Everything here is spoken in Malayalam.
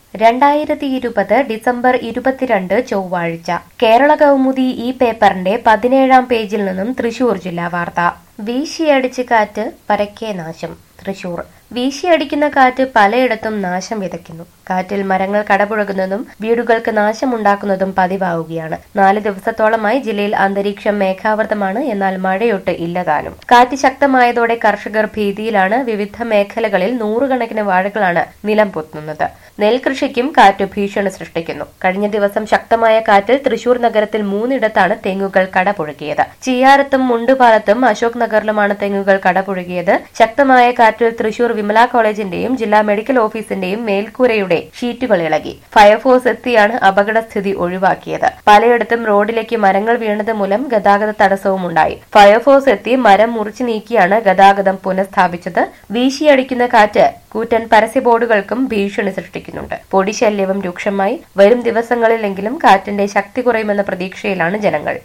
രണ്ടായിരത്തി ഇരുപത് ഡിസംബർ ഇരുപത്തിരണ്ട് ചൊവ്വാഴ്ച കേരള കൗമുദി ഈ പേപ്പറിന്റെ പതിനേഴാം പേജിൽ നിന്നും തൃശൂർ ജില്ലാ വാർത്ത വീശിയടിച്ച് കാറ്റ് പരക്കെ നാശം തൃശൂർ വീശിയടിക്കുന്ന കാറ്റ് പലയിടത്തും നാശം വിതയ്ക്കുന്നു കാറ്റിൽ മരങ്ങൾ കടപുഴകുന്നതും വീടുകൾക്ക് നാശമുണ്ടാക്കുന്നതും പതിവാവുകയാണ് നാല് ദിവസത്തോളമായി ജില്ലയിൽ അന്തരീക്ഷം മേഘാവൃതമാണ് എന്നാൽ മഴയൊട്ട് ഇല്ലതാനും കാറ്റ് ശക്തമായതോടെ കർഷകർ ഭീതിയിലാണ് വിവിധ മേഖലകളിൽ നൂറുകണക്കിന് വാഴകളാണ് നിലം പൊത്തുന്നത് നെൽകൃഷിക്കും കാറ്റ് ഭീഷണി സൃഷ്ടിക്കുന്നു കഴിഞ്ഞ ദിവസം ശക്തമായ കാറ്റിൽ തൃശൂർ നഗരത്തിൽ മൂന്നിടത്താണ് തെങ്ങുകൾ കടപുഴകിയത് ചിയാരത്തും മുണ്ടുപാലത്തും അശോക് നഗറിലുമാണ് തെങ്ങുകൾ കടപുഴകിയത് ശക്തമായ കാറ്റിൽ തൃശൂർ വിമല കോളേജിന്റെയും ജില്ലാ മെഡിക്കൽ ഓഫീസിന്റെയും മേൽക്കൂരയുടെ ഷീറ്റുകൾ ഇളകി ഫയർഫോഴ്സ് എത്തിയാണ് അപകടസ്ഥിതി ഒഴിവാക്കിയത് പലയിടത്തും റോഡിലേക്ക് മരങ്ങൾ വീണത് മൂലം ഗതാഗത തടസ്സവും ഉണ്ടായി ഫയർഫോഴ്സ് എത്തി മരം മുറിച്ചു നീക്കിയാണ് ഗതാഗതം പുനഃസ്ഥാപിച്ചത് വീശിയടിക്കുന്ന കാറ്റ് കൂറ്റൻ പരസ്യ ബോർഡുകൾക്കും ഭീഷണി സൃഷ്ടിക്കുന്നുണ്ട് പൊടിശല്യവും രൂക്ഷമായി വരും ദിവസങ്ങളിലെങ്കിലും കാറ്റിന്റെ ശക്തി കുറയുമെന്ന പ്രതീക്ഷയിലാണ് ജനങ്ങൾ